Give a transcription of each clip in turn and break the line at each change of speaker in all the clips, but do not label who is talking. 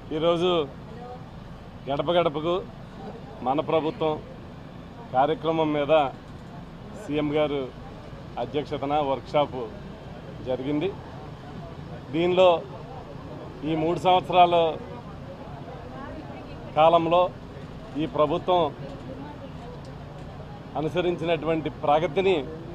ఈరోజు గడప గడపకు మన ప్రభుత్వం కార్యక్రమం మీద సీఎం గారు అధ్యక్షతన వర్క్షాపు జరిగింది దీనిలో ఈ మూడు సంవత్సరాల కాలంలో ఈ ప్రభుత్వం అనుసరించినటువంటి ప్రగతిని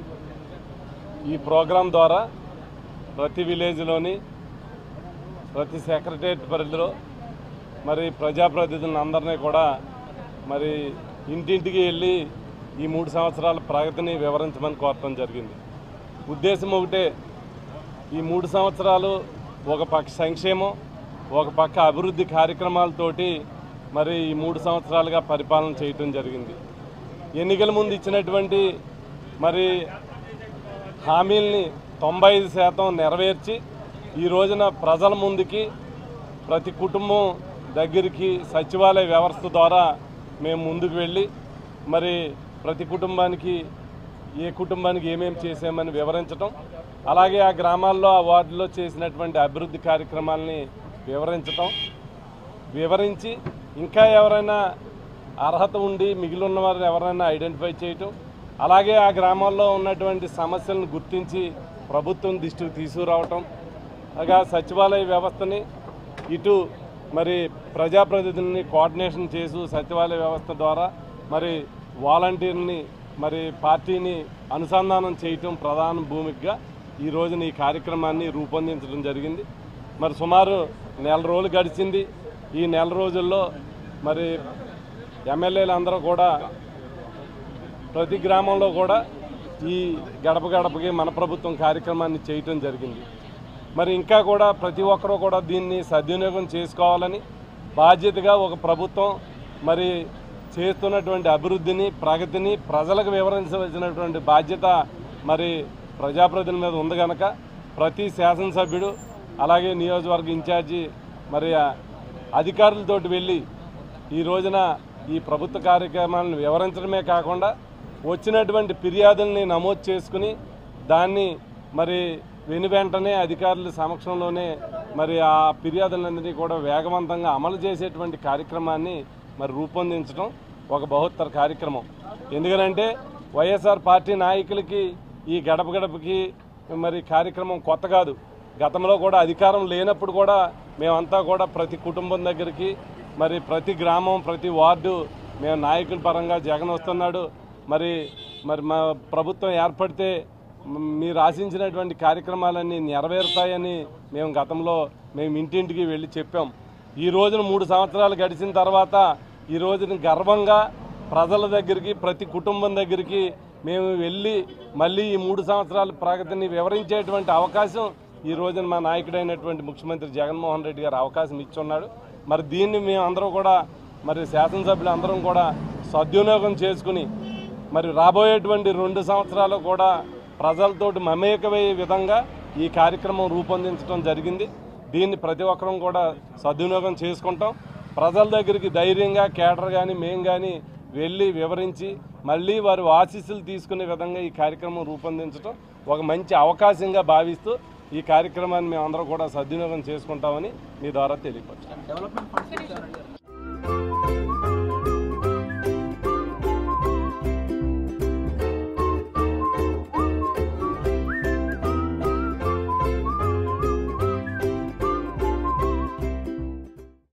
ఈ ప్రోగ్రాం ద్వారా ప్రతి విలేజ్లోని ప్రతి సెక్రటరియట్ పరిధిలో మరి ప్రజాప్రతినిధులను అందరినీ కూడా మరి ఇంటింటికి వెళ్ళి ఈ మూడు సంవత్సరాల ప్రగతిని వివరించమని కోరటం జరిగింది ఉద్దేశం ఒకటే ఈ మూడు సంవత్సరాలు ఒక పక్క సంక్షేమం ఒక పక్క అభివృద్ధి కార్యక్రమాలతోటి మరి ఈ మూడు సంవత్సరాలుగా పరిపాలన చేయటం జరిగింది ఎన్నికల ముందు ఇచ్చినటువంటి మరి హామీల్ని తొంభై ఐదు శాతం నెరవేర్చి ఈ రోజున ప్రజల ముందుకి ప్రతి కుటుంబం దగ్గరికి సచివాలయ వ్యవస్థ ద్వారా మేము ముందుకు వెళ్ళి మరి ప్రతి కుటుంబానికి ఏ కుటుంబానికి ఏమేమి చేసామని వివరించటం అలాగే ఆ గ్రామాల్లో ఆ వార్డులో చేసినటువంటి అభివృద్ధి కార్యక్రమాలని వివరించటం వివరించి ఇంకా ఎవరైనా అర్హత ఉండి మిగిలి ఉన్న వారిని ఎవరైనా ఐడెంటిఫై చేయటం అలాగే ఆ గ్రామాల్లో ఉన్నటువంటి సమస్యలను గుర్తించి ప్రభుత్వం దృష్టికి తీసుకురావటం అలాగా సచివాలయ వ్యవస్థని ఇటు మరి ప్రజాప్రతినిధుల్ని కోఆర్డినేషన్ చేసి సచివాలయ వ్యవస్థ ద్వారా మరి వాలంటీర్ని మరి పార్టీని అనుసంధానం చేయటం ప్రధాన భూమికగా ఈ రోజున ఈ కార్యక్రమాన్ని రూపొందించడం జరిగింది మరి సుమారు నెల రోజులు గడిచింది ఈ నెల రోజుల్లో మరి ఎమ్మెల్యేలు అందరూ కూడా ప్రతి గ్రామంలో కూడా ఈ గడప గడపకి మన ప్రభుత్వం కార్యక్రమాన్ని చేయటం జరిగింది మరి ఇంకా కూడా ప్రతి ఒక్కరూ కూడా దీన్ని సద్వినియోగం చేసుకోవాలని బాధ్యతగా ఒక ప్రభుత్వం మరి చేస్తున్నటువంటి అభివృద్ధిని ప్రగతిని ప్రజలకు వివరించవలసినటువంటి బాధ్యత మరి ప్రజాప్రతినిధుల మీద ఉంది కనుక ప్రతి శాసనసభ్యుడు అలాగే నియోజకవర్గ ఇన్ఛార్జి మరి ఆ అధికారులతోటి వెళ్ళి ఈ రోజున ఈ ప్రభుత్వ కార్యక్రమాలను వివరించడమే కాకుండా వచ్చినటువంటి ఫిర్యాదుల్ని నమోదు చేసుకుని దాన్ని మరి వెను వెంటనే అధికారుల సమక్షంలోనే మరి ఆ ఫిర్యాదులన్నింటినీ కూడా వేగవంతంగా అమలు చేసేటువంటి కార్యక్రమాన్ని మరి రూపొందించడం ఒక బహుత్తర కార్యక్రమం ఎందుకనంటే వైఎస్ఆర్ పార్టీ నాయకులకి ఈ గడప గడపకి మరి కార్యక్రమం కొత్త కాదు గతంలో కూడా అధికారం లేనప్పుడు కూడా మేమంతా కూడా ప్రతి కుటుంబం దగ్గరికి మరి ప్రతి గ్రామం ప్రతి వార్డు మేము నాయకుల పరంగా జగన్ వస్తున్నాడు మరి మరి మా ప్రభుత్వం ఏర్పడితే మ్, మీరు ఆశించినటువంటి కార్యక్రమాలన్నీ నెరవేరుతాయని మేము గతంలో మేము ఇంటింటికి వెళ్ళి చెప్పాం ఈ రోజున మూడు సంవత్సరాలు గడిచిన తర్వాత ఈ రోజున గర్వంగా ప్రజల దగ్గరికి ప్రతి కుటుంబం దగ్గరికి మేము వెళ్ళి మళ్ళీ ఈ మూడు సంవత్సరాల ప్రగతిని వివరించేటువంటి అవకాశం ఈ రోజున మా నాయకుడైనటువంటి ముఖ్యమంత్రి జగన్మోహన్ రెడ్డి గారు అవకాశం ఇచ్చున్నాడు మరి దీన్ని మేము అందరూ కూడా మరి శాసనసభ్యులు అందరం కూడా సద్వినియోగం చేసుకుని మరి రాబోయేటువంటి రెండు సంవత్సరాలు కూడా ప్రజలతోటి మమేకమయ్యే విధంగా ఈ కార్యక్రమం రూపొందించడం జరిగింది దీన్ని ప్రతి ఒక్కరం కూడా సద్వినియోగం చేసుకుంటాం ప్రజల దగ్గరికి ధైర్యంగా కేటర్ కానీ మేము కానీ వెళ్ళి వివరించి మళ్ళీ వారి ఆశీస్సులు తీసుకునే విధంగా ఈ కార్యక్రమం రూపొందించడం ఒక మంచి అవకాశంగా భావిస్తూ ఈ కార్యక్రమాన్ని మేము అందరం కూడా సద్వినియోగం చేసుకుంటామని మీ ద్వారా తెలియపరచాం
డెవలప్మెంట్ ఫండ్స్ ఇచ్చారండి